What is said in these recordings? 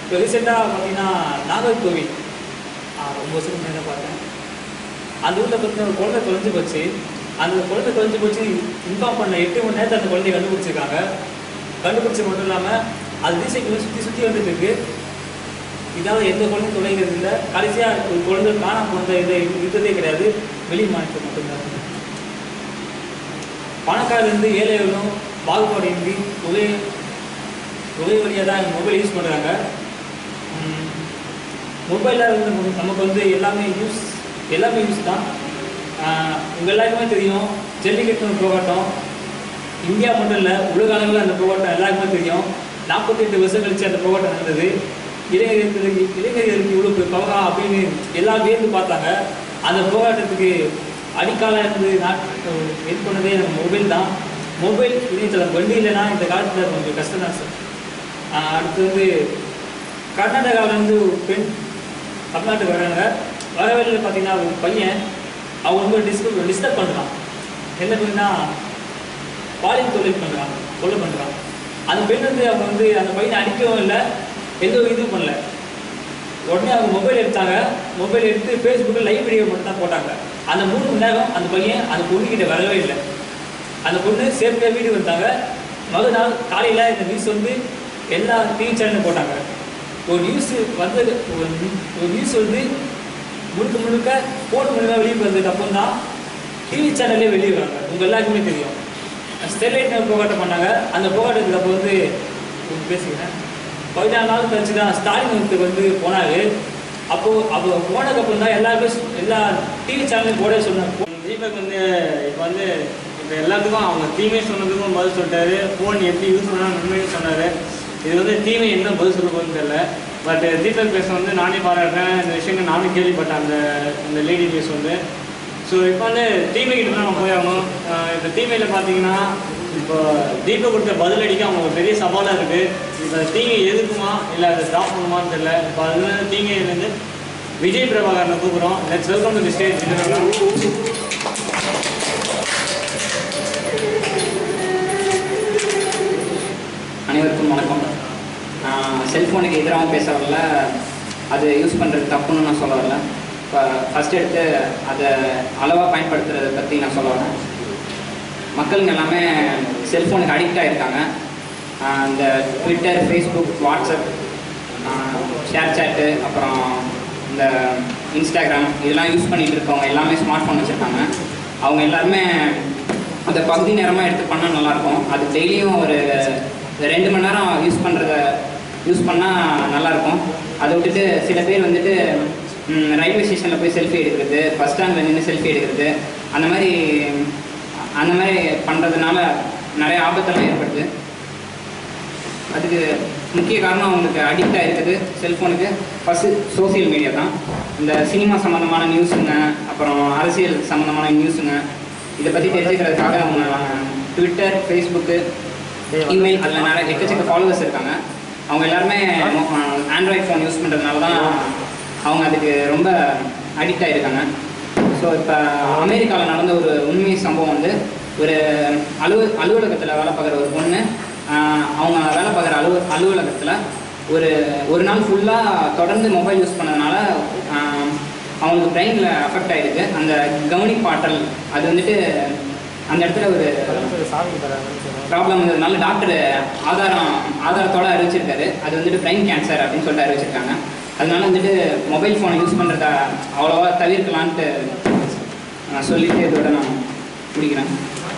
இப்போ ரீசெண்டாக பார்த்தீங்கன்னா நாகர்கோவில் ஆ, ரொம்ப வருஷத்துக்கு முன்னாடி தான் பார்த்தேன் அந்த ஊரில் பார்த்தீங்கன்னா ஒரு குழந்தை தொலைஞ்சு போச்சு அந்த குழந்தை தொலைஞ்சு போச்சு இன்ஃபார்ம் பண்ண எட்டு மணி நேரத்தில் அந்த குழந்தைய கண்டுபிடிச்சிருக்காங்க கண்டுபிடிச்சது மட்டும் இல்லாமல் அது ரீசைக்கிள் சுற்றி சுற்றி வந்துட்டு இருக்கு இதாவது எந்த குழந்தையும் தொலைகிறது இல்லை கடைசியாக ஒரு குழந்தை காணாம போனது இது இருந்ததே கிடையாது வெளி மாநிலத்தில் மட்டும்தான் பணக்காரர்லேருந்து ஏழைகளும் பாகுபாடின்றி ஒரே ஒரே வழியாக தான் மொபைல் யூஸ் பண்ணுறாங்க மொபைலில் வந்து நமக்கு- நமக்கு வந்து எல்லாமே யூஸ் எல்லாமே யூஸ் தான் உங்கள் எல்லாருக்குமே தெரியும் ஜல்லிக்கட்டு போராட்டம் இந்தியா மட்டும் இல்லை உலக அளவில் அந்த போராட்டம் எல்லாருக்குமே தெரியும் நாற்பத்தெட்டு வருஷம் கழிச்சு அந்த போராட்டம் நடந்தது இளைஞர்களுக்கு இளைஞர்களுக்கு இவ்வளோ பவரா அப்படின்னு எல்லாம் வியந்து பார்த்தாங்க அந்த போராட்டத்துக்கு அடிக்காலம் இருந்து நாட்டு இது பண்ணதே நம்ம மொபைல் தான் மொபைல் இணையதளம் வண்டி இல்லைன்னா இந்த காலத்தில் கொஞ்சம் கஷ்டம் தான் சார் ஆஹ் அடுத்து வந்து கர்நாடகாவிலேருந்து ஒரு பெண் தமிழ்நாட்டுக்கு வராங்க வர வழியில் பார்த்தீங்கன்னா ஒரு பையன் அவன் வந்து டிஸ்டர்ப் டிஸ்டர்ப் பண்ணுறான் என்ன பண்ணுன்னா பாலியல் தொழில் பண்ணுறான் கொலை பண்ணுறான் அந்த பெண் வந்து அவங்க வந்து அந்த பையனை அடிக்கவும் இல்லை எந்த ஒரு இதுவும் பண்ணல உடனே அவங்க மொபைல் எடுத்தாங்க மொபைல் எடுத்து ஃபேஸ்புக்கில் லைவ் வீடியோ மட்டும் தான் போட்டாங்க அந்த மூணு மணி நேரம் அந்த பையன் அந்த பொண்ணுக்கிட்ட வரவே இல்லை அந்த பொண்ணு சேஃப்டியாக வீடு வந்தாங்க மறுநாள் காலையில் இந்த நியூஸ் வந்து எல்லா டிவி சேனலும் போட்டாங்க ஒரு நியூஸ் வந்தது ஒரு நியூ- ஒரு நியூஸ் வந்து முழுக்க முழுக்க ஃபோன் மூலியமாக வெளியே வந்ததுக்கு அப்புறம் தான் டிவி சேனல்லே வெளியே வராங்க உங்கள் எல்லாருக்குமே தெரியும் ஸ்டெர்லைட் போராட்டம் பண்ணாங்க அந்த போராட்டத்துக்கு அப்போ வந்து உங்களுக்கு பேசுகிறேன் பதினாலு நாள் கழிச்சு தான் ஸ்டாலின் வந்து வந்து போனாரு அப்போது அப்போ போனதுக்கப்புறம் தான் எல்லாருமே சொ- எல்லா டிவி சேனலையும் போட சொன்னாங்க தீபக் வந்து இப்போ வந்து இப்போ எல்லாத்துக்கும் அவங்க தீமை சொன்னதுக்கும் பதில் சொல்லிட்டாரு ஃபோன் எப்படி யூஸ் பண்ணால் நன்மைன்னு சொன்னார் இது வந்து தீமை என்ன பதில் சொல்ல போகுதுன்னு தெரியல பட் தீபக் பேச வந்து நானே பாராட்டுறேன் இந்த விஷயங்கள் நானும் கேள்விப்பட்டேன் அந்த அந்த லேடி நியூஸ் வந்து ஸோ இப்போ வந்து தீமைக்கிட்ட தான் நம்ம போய் ஆகணும் ஆஹ் இந்த தீமையில் பார்த்தீங்கன்னா இப்போ தீபக் கொடுத்த பதிலடிக்கு அவங்க ஒரு பெரிய சவாலாக இருக்குது இப்போ தீங்கை எதுக்குமா இல்லை அதை ஸ்டாப் பண்ணுமான்னு தெரியல இப்போ அது தீங்கையிலேருந்து விஜய் பிரபாகரனை கூப்பிடுறோம் let's welcome to the stage அனைவருக்கும் வணக்கம் நான் செல்ஃபோனுக்கு எதிராகவும் பேச வரல அது யூஸ் பண்ணுறது தப்புன்னு நான் சொல்ல வரல இப்போ ஃபஸ்ட் எடுத்து அதை அளவாக பயன்படுத்துறதை பற்றி நான் சொல்ல வரேன் மக்களுங்க எல்லாமே செல்ஃபோனுக்கு அடிக்ட் ஆகிருக்காங்க ஆஹ் இந்த Twitter Facebook WhatsApp share chat அப்புறம் இந்த இன்ஸ்டாகிராம் இதெல்லாம் யூஸ் பண்ணிட்டு இருக்கவங்க எல்லாமே ஸ்மார்ட் ஃபோன் வச்சுருக்காங்க அவங்க எல்லாருமே அந்த பகுதி நேரமாக எடுத்து பண்ணால் நல்லாயிருக்கும் அது டெய்லியும் ஒரு ரெண்டு மணி நேரம் யூஸ் பண்ணுறத யூஸ் பண்ணால் நல்லாயிருக்கும் அதை விட்டுட்டு சில பேர் வந்துட்டு ம், ரயில்வே ஸ்டேஷனில் போய் செல்ஃபி எடுக்கிறது பஸ் ஸ்டாண்டில் நின்று செல்ஃபி எடுக்கிறது அந்த மாதிரி அந்த மாதிரி பண்ணுறதுனால நிறைய ஆபத்தெல்லாம் ஏற்படுது அதுக்கு முக்கிய காரணம் அவங்களுக்கு அடிக்ட் ஆகிருக்குது செல்ஃபோனுக்கு ஃபஸ்ட்டு சோஷியல் மீடியா தான் இந்த சினிமா சம்மந்தமான நியூஸுங்க அப்புறம் அரசியல் சம்மந்தமான நியூஸுங்க இதை பற்றி தெரிஞ்சுக்கிறதுக்காக அவங்க ட்விட்டர் ஃபேஸ்புக்கு இமெயில் அதில் நிறைய எக்கச்சக்க ஃபாலோவர்ஸ் இருக்காங்க அவங்க எல்லாருமே ஆண்ட்ராய்ட் ஃபோன் யூஸ் பண்ணுறதுனால தான் அவங்க அதுக்கு ரொம்ப அடிக்ட் ஆகிருக்காங்க ஸோ இப்போ அமெரிக்காவில் நடந்த ஒரு உண்மை சம்பவம் வந்து ஒரு அலுவ அலுவலகத்தில் வேலை பார்க்குற ஒரு பொண்ணு ஆஹ் அவங்க வேலை பார்க்குற அலுவ அலுவலகத்தில் ஒரு ஒரு நாள் ஃபுல்லாக தொடர்ந்து மொபைல் யூஸ் பண்ணதுனால ஆஹ் அவங்களுக்கு பிரெயினில் அஃபெக்ட் ஆகிருக்கு அந்த கவனிப்பாற்றல் அது வந்துட்டு அந்த இடத்துல ஒரு ப்ராப்ளம் வந்ததுனால டாக்டர் ஆதாரம் ஆதாரத்தோட அறிவிச்சிருக்காரு அது வந்துட்டு பிரெயின் கேன்சர் அப்படின்னு சொல்லிட்டு அறிவிச்சிருக்காங்க அதனால வந்துட்டு மொபைல் ஃபோனை யூஸ் பண்ணுறத அவ்வளோவா தவிர்க்கலான்ட்டு நான் சொல்லிட்டு இதோட நான் முடிக்கிறேன்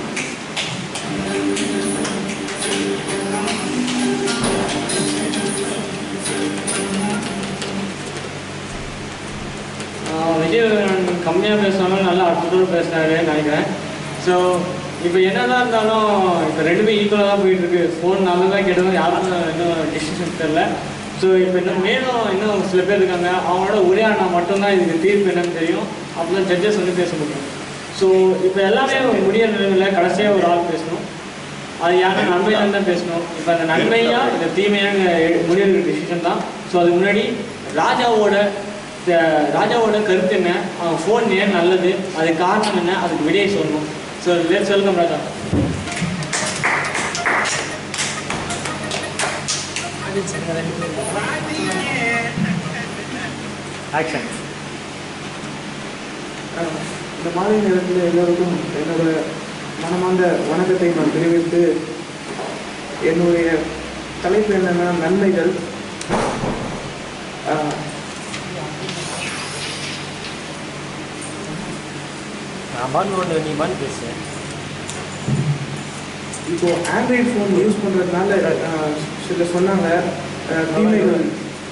ஆஹ் விஜய் கம்மியாக பேசினாலும் நல்லா அற்புதமாக பேசினாரு நினைக்கிறேன் ஸோ இப்போ என்னதான் இருந்தாலும் இப்போ ரெண்டுமே ஈக்குவலாக தான் போயிட்டு இருக்கு ஃபோன் நல்லதாக கெட்டதும் யாருக்கும் இன்னும் டிசிஷன் தெரில ஸோ இப்போ இன்னும் மேலும் இன்னும் சில பேர் இருக்காங்க அவங்களோட உரையாடினா மட்டும்தான் இதுக்கு தீர்ப்பு என்னன்னு தெரியும் அப்போ தான் ஜட்ஜஸ் வந்து பேச முடியும் ஸோ இப்போ எல்லாமே முடிய நிலைமையில் கடைசியாக ஒரு ஆள் பேசணும் அது யாரும் நன்மையாக தான் பேசணும் இப்போ அந்த நன்மையா இந்த தீமையாக முடிவு டிசிஷன் தான் ஸோ அதுக்கு முன்னாடி ராஜாவோட த- ராஜாவோட கருத்து என்ன அவன் ஃபோன் ஏன் நல்லது அதுக்கு காரணம் என்ன அதுக்கு விடையை சொல்லணும் so let's welcome Raja action ah இந்த மாலை நேரத்தில் எல்லோருக்கும் என்னோட மனமார்ந்த வணக்கத்தை நான் தெரிவித்து என்னுடைய தலைப்பு என்னன்னா நன்மைகள் அஹ் நான் பாட்டு ஒன்று நீ பாட்டு பேசு இப்போ ஆண்ட்ராய்டு ஃபோன் யூஸ் பண்ணுறதுனால சில சொன்னாங்க அஹ், தீமைகள்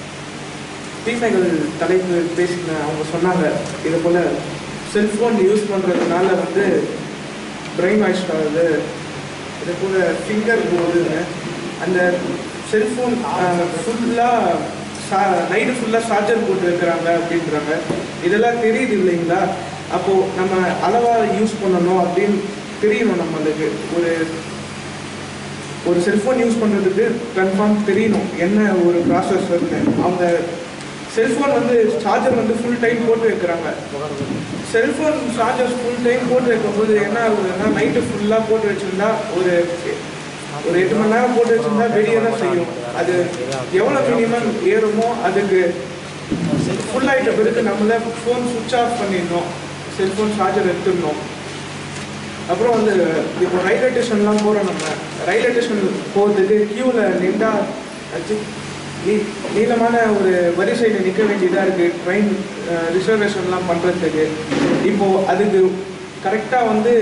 தீமைகள் தலைப்பு பேசின அவங்க சொன்னாங்க இது போல் செல்ஃபோன் யூஸ் பண்ணுறதுனால வந்து பிரெயின் வாஷ் ஆகுது இது போல் ஃபிங்கர் போகுதுன்னு அந்த செல்ஃபோன் ஃபுல்லாக சா நைட்டு ஃபுல்லாக சார்ஜர் போட்டு வைக்கிறாங்க அப்படின்றாங்க இதெல்லாம் தெரியுது இல்லைங்களா அப்போது நம்ம அளவாக யூஸ் பண்ணணும் அப்படின்னு தெரியணும் நம்மளுக்கு ஒரு ஒரு செல்ஃபோன் யூஸ் பண்ணுறதுக்கு கன்ஃபார்ம் தெரியணும் என்ன ஒரு ப்ராசஸர்னு அவங்க செல்ஃபோன் வந்து சார்ஜர் வந்து ஃபுல் டைம் போட்டு வைக்கிறாங்க செல்ஃபோன் சார்ஜர் ஃபுல் டைம் போட்டு வைக்கும்போது என்ன ஆகுதுன்னா நைட்டு ஃபுல்லாக போட்டு வச்சுருந்தா ஒரு ஒரு எட்டு மணி நேரம் போட்டு வச்சுருந்தா வெளியே தான் செய்யும் அது எவ்வளோ மினிமம் ஏறுமோ அதுக்கு ஃபுல் ஆகிட்ட பிறகு நம்மள ஃபோன் சுவிட்ச் ஆஃப் பண்ணிடணும் செல்ஃபோன் சார்ஜர் எடுத்துடணும் அப்புறம் வந்து இப்போ ரயில்வே ஸ்டேஷன்லாம் போகிறோம் நம்ம ரயில்வே ஸ்டேஷன் போகிறதுக்கு க்யூவில் நின்றா அச்சு நீ நீளமான ஒரு வரிசையில் நிற்க வேண்டியதாக இருக்குது ட்ரெயின் ரிசர்வேஷன்லாம் பண்ணுறதுக்கு இப்போது அதுக்கு கரெக்டாக வந்து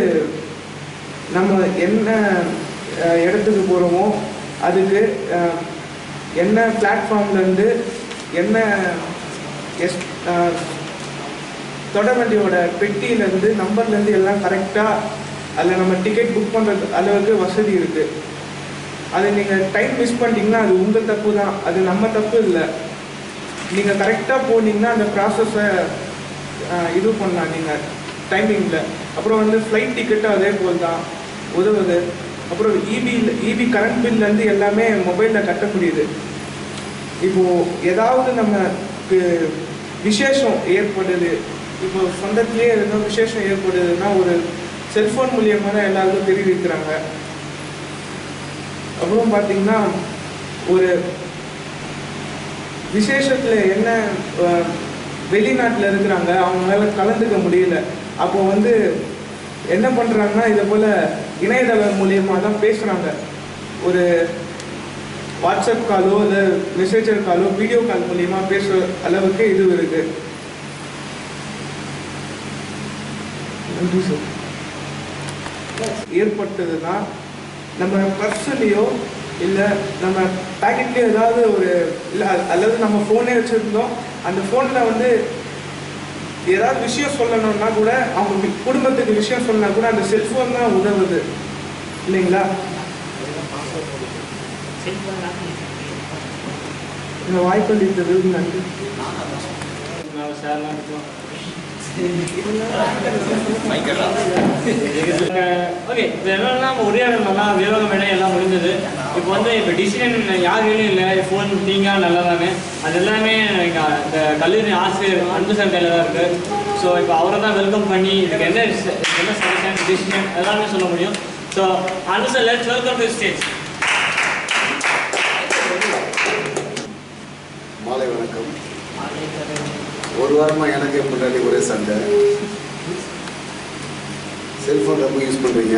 நம்ம என்ன அஹ், இடத்துக்கு போகிறோமோ அதுக்கு அஹ், என்ன பிளாட்ஃபார்ம்லேருந்து என்ன எஸ் அஹ், தொடர்வண்டியோட பெட்டியிலேருந்து நம்பர்லேருந்து எல்லாம் கரெக்டாக அதில் நம்ம டிக்கெட் புக் பண்ணுறது அளவுக்கு வசதி இருக்குது அது நீங்கள் டைம் மிஸ் பண்ணிட்டீங்கன்னா அது உங்கள் தப்பு தான் அது நம்ம தப்பு இல்லை நீங்கள் கரெக்டாக போனீங்கன்னா அந்த ப்ராசஸை இது பண்ணலாம் நீங்கள் டைமிங்கில் அப்புறம் வந்து ஃப்ளைட் டிக்கெட்டும் அதே போல் தான் உதவுது அப்புறம் இபி இபி கரண்ட் பில்லேருந்து எல்லாமே மொபைலில் கட்ட முடியுது இப்போது ஏதாவது நமக்கு விசேஷம் ஏற்படுது இப்போ சொந்தத்திலே ஏதோ விசேஷம் ஏற்படுதுன்னா ஒரு செல்ஃபோன் மூலியமாக தான் எல்லாருக்கும் தெரிவிக்கிறாங்க அப்புறம் பார்த்தீங்கன்னா ஒரு விசேஷத்தில் என்ன வெளிநாட்டில் இருக்கிறாங்க அவங்களால கலந்துக்க முடியல அப்போ வந்து என்ன பண்ணுறாங்கன்னா இதை போல் இணையதளம் மூலியமாக தான் பேசுகிறாங்க ஒரு வாட்ஸ்அப் காலோ இல்லை மெசேஜர் காலோ வீடியோ கால் மூலியமா பேசுகிற அளவுக்கு இது இருக்கு நன்றி சார் ஏற்பட்டதுன்னா நம்ம பர்ஸ்லேயோ இல்லை நம்ம பேக்கெட்லேயோ ஏதாவது ஒரு இல்லை அல்லது நம்ம ஃபோனே வச்சுருந்தோம் அந்த ஃபோனில் வந்து ஏதாவது விஷயம் சொல்லணும்னா கூட அவங்க வி- குடும்பத்துக்கு விஷயம் சொல்லணும்னா கூட அந்த செல்ஃபோன் தான் உதவுது இல்லைங்களா இந்த வாய்ப்பளித்தது நன்றி நான் சார்லாம் இருக்கும் ஓகே இப்போ என்னன்னா நம்ம உரையாடணும்னா விவாதம் வேணும் எல்லாம் முடிஞ்சது இப்போ வந்து இப்போ டிசிஷன் யார் கையிலும் இல்லை ஃபோன் தீங்கா நல்லதானே அது எல்லாமே எங்கள் இந்த கல்லூரி ஆசிரியர் அன்பு சார் கையில் தான் இருக்குது ஸோ இப்போ அவரை தான் வெல்கம் பண்ணி இதுக்கு என்ன dis- என்ன சஜஷன் டிசிஷன் எல்லாமே சொல்ல முடியும் so Anbu sir let's welcome to stage மாலை வணக்கம் ஒரு வாரமாக எனக்கு முன்னாடி ஒரே சண்டை செல்ஃபோன் ரொம்ப யூஸ் பண்ணுறீங்க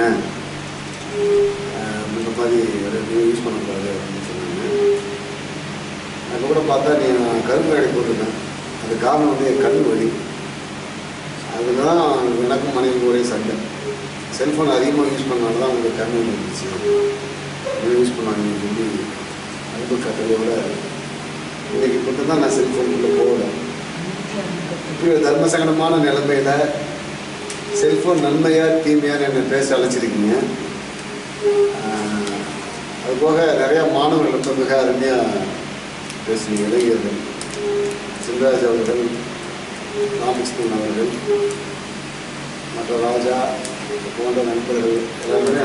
இந்த மாதிரி நீங்கள் யூஸ் பண்ணக்கூடாது அப்படின்னு சொன்னாங்க அப்போ கூட பார்த்தா நீ நான் கரும்பு வேலை போட்டிருக்கேன் அது காரணம் வந்து என் கண் வலி அதுதான் எனக்கும் மனைவி ஒரே சண்டை செல்ஃபோன் அதிகமாக யூஸ் பண்ணனால தான் உங்களுக்கு கண் வலி இருந்துச்சு யூஸ் பண்ணாங்கன்னு சொல்லி அன்பு கட்டளையோட இன்னைக்கு மட்டும் தான் நான் செல்ஃபோனுக்குள்ளே போகல இப்படி ஒரு தர்ம சங்கடமான நிலைமையில செல்ஃபோன் நன்மையா தீமையான்னு என்னை பேச அழைச்சிருக்கீங்க ஆஹ், அது போக நிறையா மாணவர்கள் ரொம்ப மிக அருமையாக பேசுனீங்க இளைஞர்கள் சிவராஜ் அவர்கள் ராமகிருஷ்ணன் அவர்கள் மற்ற ராஜா போன்ற நண்பர்கள் எல்லாருமே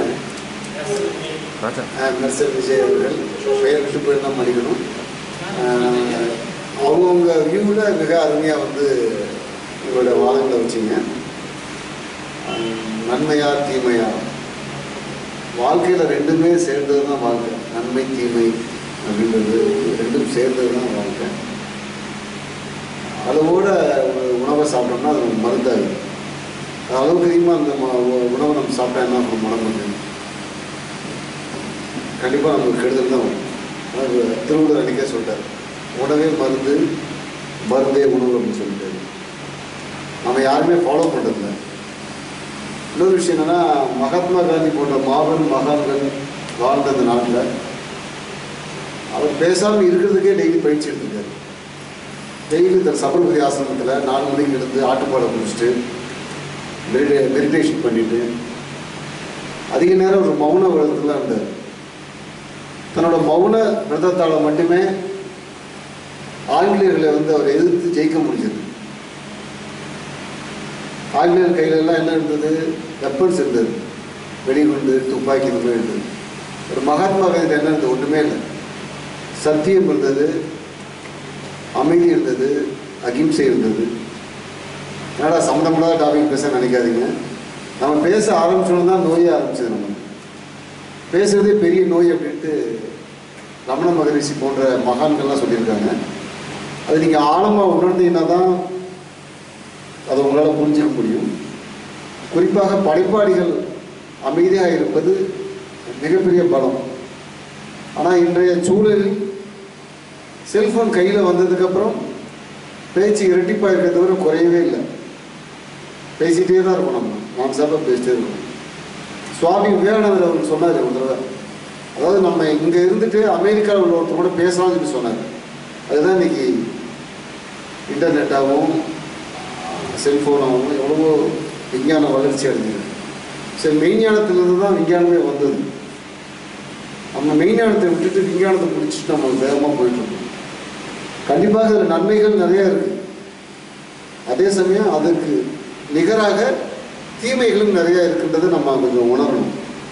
ஆஹ், மெர்சல் விஜய் அவர்கள் பெயர் விட்டு போய் தான் மன்னிக்கணும் ஆஹ், அவங்கவுங்க வியூவில் மிக அருமையாக வந்து உங்களோட வாதங்களை வச்சிங்க ஆஹ், நன்மையா தீமையா வாழ்க்கையில் ரெண்டுமே சேர்ந்தது தான் வாழ்க்கை நன்மை தீமை அப்படின்றது இது ரெண்டும் சேர்ந்தது தான் வாழ்க்கை அளவோட ஒரு உணவை சாப்பிட்டோம்னா அது நமக்கு மருந்தாகுது அது அளவுக்கு அதிகமாக அந்த ம- உ- உணவை நம்ம சாப்பிட்டா என்ன நம்ம மனம் பண்ணுது கண்டிப்பாக நமக்கு கெடுதல் தான் வரும் அதாவது திருவள்ளுவர் அன்றைக்கே சொல்லிட்டார் உணவே மருந்து மருந்தே உணவு அப்படின்னு சொல்லிட்டாரு நம்ம யாருமே ஃபாலோ பண்ணுறதில்ல இன்னொரு விஷயம் என்னன்னா மகாத்மா காந்தி போன்ற மாபெரும் மகான்கள் வாழ்ந்த அந்த நாட்டில் அவர் பேசாமல் இருக்கிறதுக்கே டெய்லி பயிற்சி எடுத்துருக்காரு டெய்லி இந்த சபர்மதி ஆசிரமத்தில் நாலு மணிக்கு எழுந்து ஆட்டுப்பாடை குடிச்சிட்டு மெடிடே மெடிடேஷன் பண்ணிட்டு அதிக நேரம் ஒரு மௌன விரதத்தில் தான் இருந்தார் தன்னோட மௌன விரதத்தால் மட்டுமே ஆங்கிலேயர்களை வந்து அவர் எதிர்த்து ஜெயிக்க முடிஞ்சது ஆங்கிலேயர் கையில எல்லாம் என்ன இருந்தது வெப்பன்ஸ் இருந்தது வெடிகுண்டு துப்பாக்கி இந்த மாதிரி இருந்தது ஒரு மகாத்மா காந்தி என்ன இருந்தது ஒன்றுமே இல்லை சத்தியம் இருந்தது அமைதி இருந்தது அகிம்சை இருந்தது என்னடா சம்மந்தமில்லாத டாபிக் பேச நினைக்காதீங்க நம்ம பேச ஆரம்பிச்சோன்னு தான் நோயே ஆரம்பிச்சது நம்ம பேசுறதே பெரிய நோய் அப்படின்ட்டு ரமண மகரிஷி போன்ற மகான்கள்லாம் சொல்லியிருக்காங்க அது நீங்கள் ஆழமாக உணர்ந்தீங்கன்னா தான் அதை உங்களால் புரிஞ்சுக்க முடியும் குறிப்பாக படைப்பாளிகள் அமைதியாக இருப்பது மிகப்பெரிய பலம் ஆனால் இன்றைய சூழலில் செல்ஃபோன் கையில் வந்ததுக்கப்புறம் பேச்சு இரட்டிப்பாக இருக்கிறத தவிர குறையவே இல்லை பேசிகிட்டே தான் இருக்கணும் நம்ம நான் சாப்பாக பேசிட்டே இருக்கணும் சுவாமி விவேகானந்தர் அவர் சொன்னார் ஒரு தடவை அதாவது நம்ம இங்கே இருந்துட்டு அமெரிக்காவில் உள்ள ஒருத்தர் கூட பேசலாம்னு சொல்லி சொன்னார் அதுதான் இன்னைக்கு இன்டர்நெட்டாகவும் செல்ஃபோனாகவும் எவ்வளவோ விஞ்ஞான வளர்ச்சி அடைஞ்சது சரி மெய்ஞானத்திலிருந்து தான் விஞ்ஞானமே வந்தது நம்ம மெய்ஞானத்தை விட்டுட்டு விஞ்ஞானத்தை பிடிச்சிட்டு நம்ம வேகமாக போயிட்டுருக்கோம் கண்டிப்பாக அதில் நன்மைகள் நிறைய இருக்கு அதே சமயம் அதுக்கு நிகராக தீமைகளும் நிறைய இருக்கின்றதை நம்ம கொஞ்சம் உணரணும்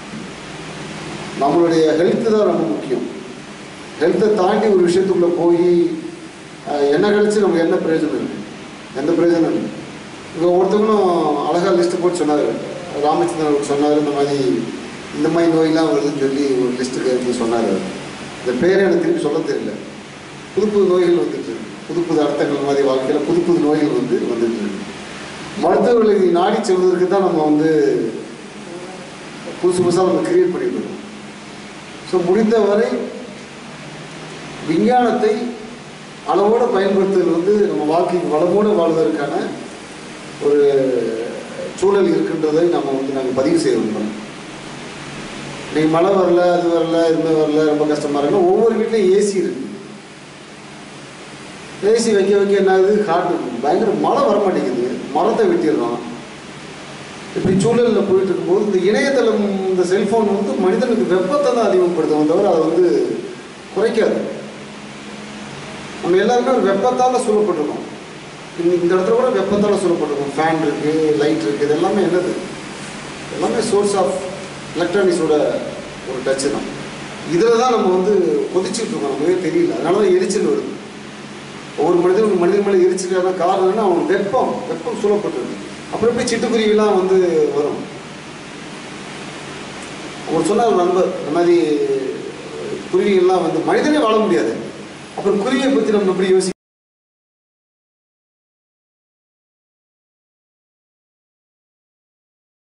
நம்மளுடைய ஹெல்த்து தான் ரொம்ப முக்கியம் ஹெல்த்தை தாண்டி ஒரு விஷயத்துக்குள்ளே போய் அஹ், என்ன கழிச்சு நமக்கு என்ன பிரயோஜனம் இருக்கு எந்த பிரயோஜனம் இல்லை இப்போ ஒருத்தவங்களும் அழகாக லிஸ்ட்டு போட்டு சொன்னார் ராமச்சந்திரன் அவர் சொன்னார் இந்த மாதிரி இந்த மாதிரி நோயெல்லாம் வருதுன்னு சொல்லி ஒரு லிஸ்ட்டுக்கு இருந்து சொன்னார் அவர். இந்த பேரே எனக்கு திருப்பி சொல்ல தெரியல புது புது நோய்கள் வந்துட்டு இருக்கு. புது புது அர்த்தங்கள் மாதிரி வாழ்க்கையில் புது புது நோய்கள் வந்து வந்துட்டு இருக்கு மருத்துவர்களை நாடி செல்வதற்கு தான் நம்ம வந்து புதுசு புதுசாக நம்ம கிரியேட் பண்ணிட்டு இருக்கோம் ஸோ முடிந்தவரை விஞ்ஞானத்தை அளவோடு பயன்படுத்துவது வந்து நம்ம வாழ்க்கைக்கு வளமோடு வாழ்வதற்கான ஒரு சூழல் இருக்கின்றதை நம்ம வந்து நாங்கள் பதிவு செய்ய விரும்புகிறோம் இன்னைக்கு மழை வரல அது வரல இதுமே வரல ரொம்ப கஷ்டமா இருக்குன்னா ஒவ்வொரு வீட்லையும் ஏசி இருக்கு ஏசி வைக்க வைக்க என்ன ஆகுது காட்டு பயங்கர மழை வர மாட்டேங்குது மரத்தை வெட்டிடுறோம் இப்படி சூழலில் போயிட்டு இருக்கும்போது இந்த இணையதளம் இந்த செல்ஃபோன் வந்து மனிதனுக்கு வெப்பத்தை தான் அதிகப்படுத்தும் தவிர அதை வந்து குறைக்காது நம்ம எல்லாருமே ஒரு வெப்பத்தால் சூழப்பட்டிருக்கோம் இந்த இந்த இடத்துல கூட வெப்பத்தால் சூழப்பட்டிருக்கோம் ஃபேன் இருக்குது லைட் இருக்குது இது எல்லாமே என்னது எல்லாமே சோர்ஸ் ஆஃப் எலக்ட்ரானிக்ஸோட ஒரு டச்சு தான் இதில் தான் நம்ம வந்து கொதிச்சுட்டு இருக்கோம் நமக்கே தெரியல அதனால தான் எரிச்சல் வருது ஒவ்வொரு மனிதனுக்கு மனிதன் மேலே எரிச்சலான காரணம் என்ன அவன் வெப்பம் வெப்பம் சூழப்பட்டிருக்கு அப்புறம் எப்படி சிட்டுக்குருவிலாம் வந்து வரும் அவர் சொன்னார் ஒரு நண்பர் இந்த மாதிரி குருவிகள்லாம் வந்து மனிதனே வாழ முடியாது அப்புறம் குருவியை பற்றி நம்ம எப்படி யோசி